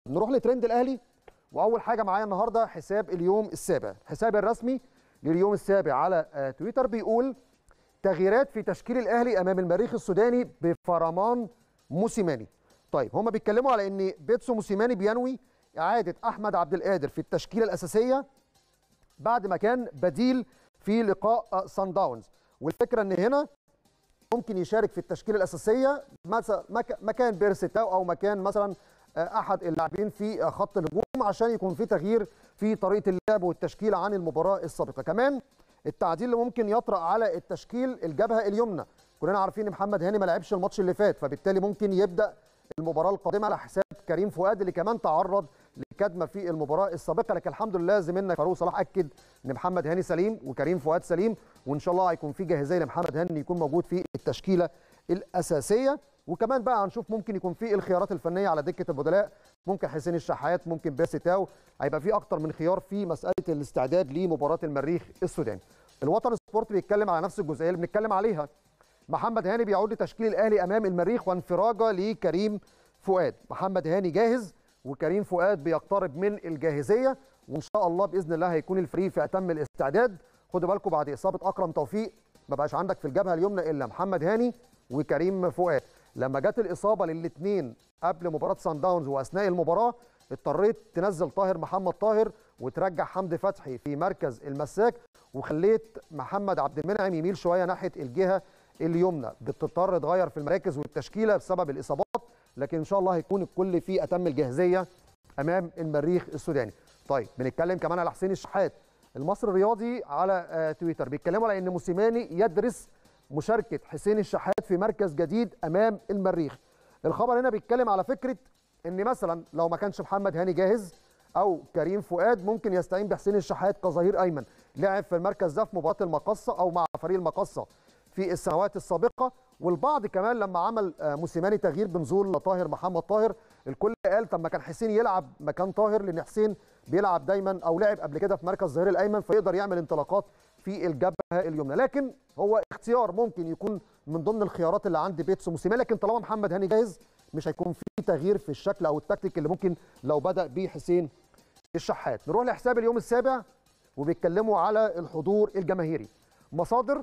نروح لترند الاهلي واول حاجه معايا النهارده حساب اليوم السابع الحساب الرسمي لليوم السابع على آه، تويتر بيقول تغييرات في تشكيل الاهلي امام المريخ السوداني بفرمان موسيماني طيب هما بيتكلموا على ان بيتسو موسيماني بينوي اعاده احمد عبد القادر في التشكيله الاساسيه بعد ما كان بديل في لقاء سان داونز والفكره ان هنا ممكن يشارك في التشكيله الاساسيه مثلا مك- مكان بيرسيتاو او مكان مثلا آه، احد اللاعبين في آه، خط الهجوم عشان يكون في تغيير في طريقه اللعب والتشكيل عن المباراه السابقه كمان التعديل اللي ممكن يطرأ على التشكيل الجبهه اليمنى كلنا عارفين ان محمد هاني ما لعبش الماتش اللي فات فبالتالي ممكن يبدا المباراه القادمه على حساب كريم فؤاد اللي كمان تعرض لكدمه في المباراه السابقه لكن الحمد لله زميلنا فاروق صلاح اكد ان محمد هاني سليم وكريم فؤاد سليم وان شاء الله هيكون في جاهزيه لمحمد هاني يكون موجود في التشكيله الاساسيه وكمان بقى هنشوف ممكن يكون في الخيارات الفنيه على دكه البدلاء ممكن حسين الشحات ممكن باسي تاو هيبقى في اكتر من خيار في مساله الاستعداد لمباراه المريخ السوداني الوطن سبورت بيتكلم على نفس الجزئيه اللي بنتكلم عليها محمد هاني بيعود لتشكيل الاهلي امام المريخ وانفراجه لكريم فؤاد محمد هاني جاهز وكريم فؤاد بيقترب من الجاهزيه وان شاء الله باذن الله هيكون الفريق في اتم الاستعداد خدوا بالكم بعد اصابه اكرم توفيق ما بقاش عندك في الجبهه اليمنى الا محمد هاني وكريم فؤاد لما جت الاصابه للاثنين قبل مباراه سان داونز واثناء المباراه اضطريت تنزل طاهر محمد طاهر وترجع حمدي فتحي في مركز المساك وخليت محمد عبد المنعم يميل شويه ناحيه الجهه اليمنى بتضطر تغير في المراكز والتشكيله بسبب الاصابات لكن ان شاء الله هيكون الكل في اتم الجاهزيه امام المريخ السوداني طيب بنتكلم كمان على حسين الشحات المصري الرياضي على آه، تويتر بيتكلموا على ان موسيماني يدرس مشاركه حسين الشحات في مركز جديد امام المريخ الخبر هنا بيتكلم على فكره ان مثلا لو ما كانش محمد هاني جاهز او كريم فؤاد ممكن يستعين بحسين الشحات كظهير ايمن لعب في المركز ده في مباراه المقصه او مع فريق المقصه في السنوات السابقه والبعض كمان لما عمل آه، موسيماني تغيير بنزول طاهر محمد طاهر الكل قال طب ما كان حسين يلعب مكان طاهر لان حسين بيلعب دايما او لعب قبل كده في مركز الظهير الايمن فيقدر يعمل انطلاقات في الجبهه اليمنى لكن هو اختيار ممكن يكون من ضمن الخيارات اللي عند بيتسو موسيماني لكن طالما محمد هاني جاهز مش هيكون في تغيير في الشكل او التكتيك اللي ممكن لو بدا بيه حسين الشحات نروح لحساب اليوم السابع وبيتكلموا على الحضور الجماهيري مصادر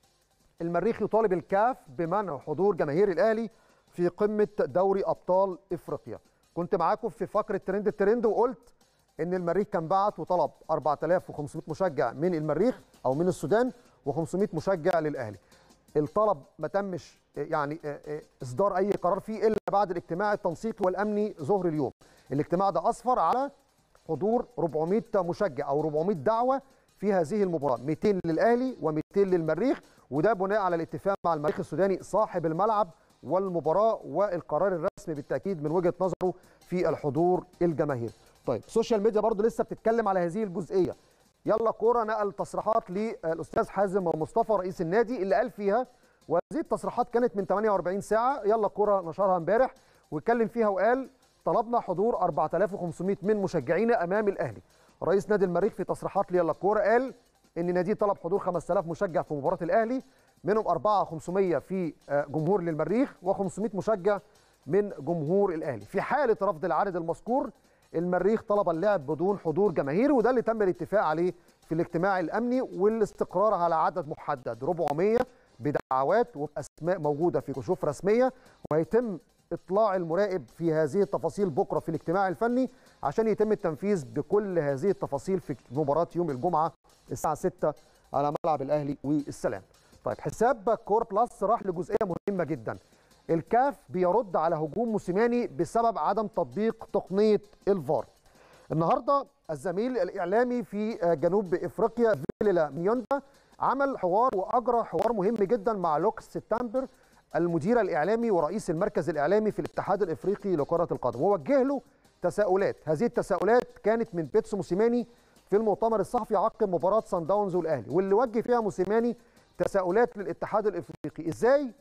المريخ يطالب الكاف بمنع حضور جماهير الاهلي في قمه دوري ابطال افريقيا كنت معاكم في فقره ترند الترند وقلت ان المريخ كان بعت وطلب 4500 مشجع من المريخ او من السودان و500 مشجع للاهلي الطلب ما تمش يعني اصدار اي قرار فيه الا بعد الاجتماع التنسيقي والامني ظهر اليوم الاجتماع ده اسفر على حضور 400 مشجع او 400 دعوه في هذه المباراه 200 للاهلي و200 للمريخ وده بناء على الاتفاق مع المريخ السوداني صاحب الملعب والمباراه والقرار الرسمي بالتاكيد من وجهه نظره في الحضور الجماهيري. طيب السوشيال ميديا برضو لسه بتتكلم على هذه الجزئيه. يلا كوره نقل تصريحات للاستاذ حازم مصطفى رئيس النادي اللي قال فيها وهذه التصريحات كانت من 48 ساعه يلا كوره نشرها امبارح واتكلم فيها وقال طلبنا حضور 4500 من مشجعينا امام الاهلي. رئيس نادي المريخ في تصريحات ليلا كوره قال ان ناديه طلب حضور 5000 مشجع في مباراه الاهلي منهم 4500 في آه، جمهور للمريخ و500 مشجع من جمهور الاهلي في حاله رفض العدد المذكور المريخ طلب اللعب بدون حضور جماهيري وده اللي تم الاتفاق عليه في الاجتماع الامني والاستقرار على عدد محدد 400 بدعوات وباسماء موجوده في كشوف رسميه وهيتم اطلاع المراقب في هذه التفاصيل بكره في الاجتماع الفني عشان يتم التنفيذ بكل هذه التفاصيل في مباراه يوم الجمعه الساعه 6 على ملعب الاهلي والسلام. طيب حساب كور بلس راح لجزئيه مهمه جدا. الكاف بيرد على هجوم موسيماني بسبب عدم تطبيق تقنيه الفار. النهارده الزميل الاعلامي في جنوب افريقيا فيليلا ميوندا عمل حوار واجرى حوار مهم جدا مع لوكس سبتمبر المدير الاعلامي ورئيس المركز الاعلامي في الاتحاد الافريقي لكره القدم ووجه له تساؤلات هذه التساؤلات كانت من بيتسو موسيماني في المؤتمر الصحفي عقب مباراه سان داونز والاهلي واللي وجه فيها موسيماني تساؤلات للاتحاد الافريقي ازاي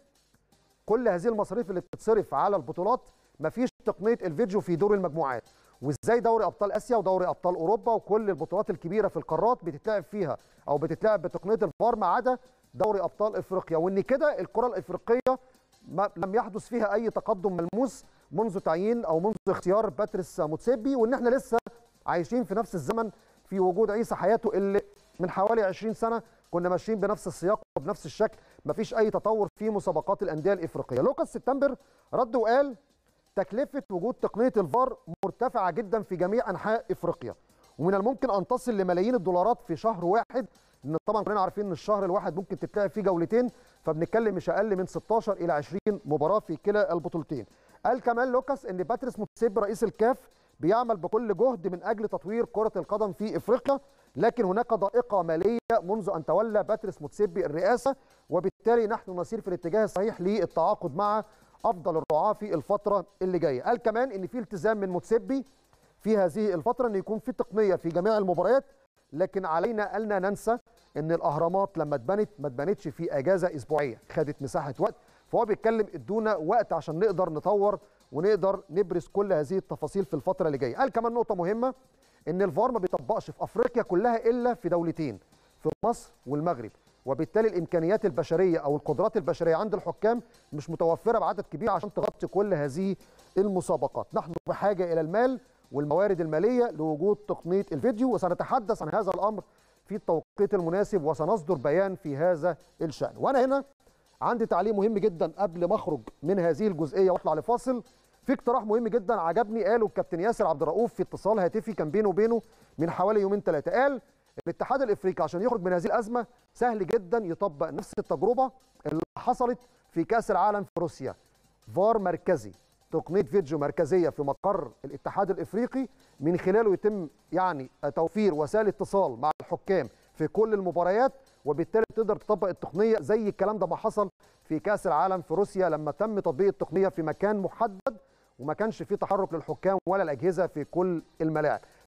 كل هذه المصاريف اللي بتتصرف على البطولات مفيش تقنيه الفيديو في دور المجموعات وازاي دوري ابطال اسيا ودوري ابطال اوروبا وكل البطولات الكبيره في القارات بتتلعب فيها او بتتلعب بتقنيه الفار ما عدا دوري ابطال افريقيا وان كده الكره الافريقيه ما لم يحدث فيها اي تقدم ملموس منذ تعيين او منذ اختيار باتريس موتسيبي وان احنا لسه عايشين في نفس الزمن في وجود عيسى حياته اللي من حوالي 20 سنه كنا ماشيين بنفس السياق وبنفس الشكل مفيش اي تطور في مسابقات الانديه الافريقيه لوكاس سبتمبر رد وقال تكلفه وجود تقنيه الفار مرتفعه جدا في جميع انحاء افريقيا ومن الممكن ان تصل لملايين الدولارات في شهر واحد لان طبعا كلنا عارفين ان الشهر الواحد ممكن تتلعب فيه جولتين فبنتكلم مش اقل من 16 الى 20 مباراه في كلا البطولتين قال كمان لوكاس ان باتريس موتسيب رئيس الكاف بيعمل بكل جهد من اجل تطوير كره القدم في افريقيا لكن هناك ضائقه ماليه منذ ان تولى باتريس موتسيبي الرئاسه وبالتالي نحن نسير في الاتجاه الصحيح للتعاقد مع افضل الرعاه في الفتره اللي جايه قال كمان ان في التزام من موتسيبي في هذه الفتره ان يكون في تقنيه في جميع المباريات لكن علينا الا ننسى ان الاهرامات لما اتبنت ما اتبنتش في اجازه اسبوعيه خدت مساحه وقت فهو بيتكلم ادونا وقت عشان نقدر نطور ونقدر نبرز كل هذه التفاصيل في الفتره اللي جايه قال كمان نقطه مهمه ان الفار ما بيطبقش في افريقيا كلها الا في دولتين في مصر والمغرب وبالتالي الامكانيات البشريه او القدرات البشريه عند الحكام مش متوفره بعدد كبير عشان تغطي كل هذه المسابقات نحن بحاجه الى المال والموارد الماليه لوجود تقنيه الفيديو وسنتحدث عن هذا الامر في التوقيت المناسب وسنصدر بيان في هذا الشان وانا هنا عندي تعليق مهم جدا قبل ما اخرج من هذه الجزئيه واطلع لفاصل في اقتراح مهم جدا عجبني قاله الكابتن ياسر عبد الرؤوف في اتصال هاتفي كان بينه وبينه من حوالي يومين ثلاثه قال الاتحاد الافريقي عشان يخرج من هذه الازمه سهل جدا يطبق نفس التجربه اللي حصلت في كاس العالم في روسيا فار مركزي تقنيه فيديو مركزيه في مقر الاتحاد الافريقي من خلاله يتم يعني توفير وسائل اتصال مع الحكام في كل المباريات وبالتالي تقدر تطبق التقنيه زي الكلام ده ما حصل في كاس العالم في روسيا لما تم تطبيق التقنيه في مكان محدد وما كانش فيه تحرك للحكام ولا الاجهزه في كل الملاعب